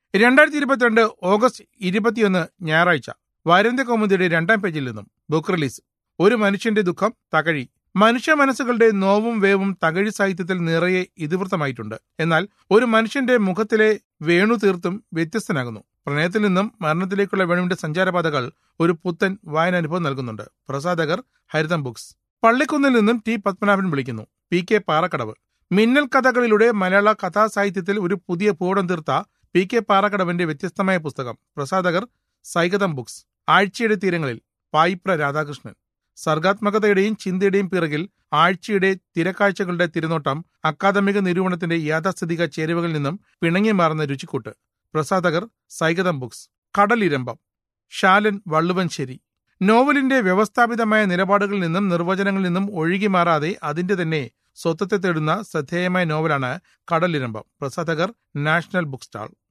രണ്ടായിരത്തി ഇരുപത്തിരണ്ട് ഓഗസ്റ്റ് ഇരുപത്തിയൊന്ന് ഞായറാഴ്ച വാരന്ത്യ കൗമുദിയുടെ രണ്ടാം പേജിൽ നിന്നും ബുക്ക് റിലീസ് ഒരു മനുഷ്യന്റെ ദുഃഖം തകഴി മനുഷ്യ മനസ്സുകളുടെ നോവും വേവും തകഴി സാഹിത്യത്തിൽ നിറയെ ഇതിവൃത്തമായിട്ടുണ്ട് എന്നാൽ ഒരു മനുഷ്യന്റെ മുഖത്തിലെ വേണു തീർത്തും വ്യത്യസ്തനാകുന്നു പ്രണയത്തിൽ നിന്നും മരണത്തിലേക്കുള്ള വേണുവിന്റെ സഞ്ചാരപാതകൾ ഒരു പുത്തൻ വായനാനുഭവം നൽകുന്നുണ്ട് പ്രസാധകർ ഹരിതം ബുക്സ് പള്ളിക്കുന്നിൽ നിന്നും ടി പത്മനാഭൻ വിളിക്കുന്നു പി കെ പാറക്കടവ് മിന്നൽ കഥകളിലൂടെ മലയാള കഥാസാഹിത്യത്തിൽ ഒരു പുതിയ ഭൂപടം തീർത്ത പി കെ പാറക്കടവിന്റെ വ്യത്യസ്തമായ പുസ്തകം പ്രസാധകർ സൈഗതം ബുക്സ് ആഴ്ചയുടെ തീരങ്ങളിൽ പായിപ്ര രാധാകൃഷ്ണൻ സർഗാത്മകതയുടെയും ചിന്തയുടെയും പിറകിൽ ആഴ്ചയുടെ തിരക്കാഴ്ചകളുടെ തിരുനോട്ടം അക്കാദമിക നിരൂപണത്തിന്റെ യാഥാസ്ഥിതിക ചേരുവകളിൽ നിന്നും പിണങ്ങി മാറുന്ന രുചിക്കൂട്ട് പ്രസാധകർ സൈഗതം ബുക്സ് കടലിരമ്പം ഷാലൻ വള്ളുവൻശ്ശേരി നോവലിന്റെ വ്യവസ്ഥാപിതമായ നിലപാടുകളിൽ നിന്നും നിർവചനങ്ങളിൽ നിന്നും ഒഴുകി മാറാതെ അതിന്റെ തന്നെ സ്വത്വത്തെ തേടുന്ന ശ്രദ്ധേയമായ നോവലാണ് കടലിരമ്പം പ്രസാധകർ നാഷണൽ ബുക്ക് സ്റ്റാൾ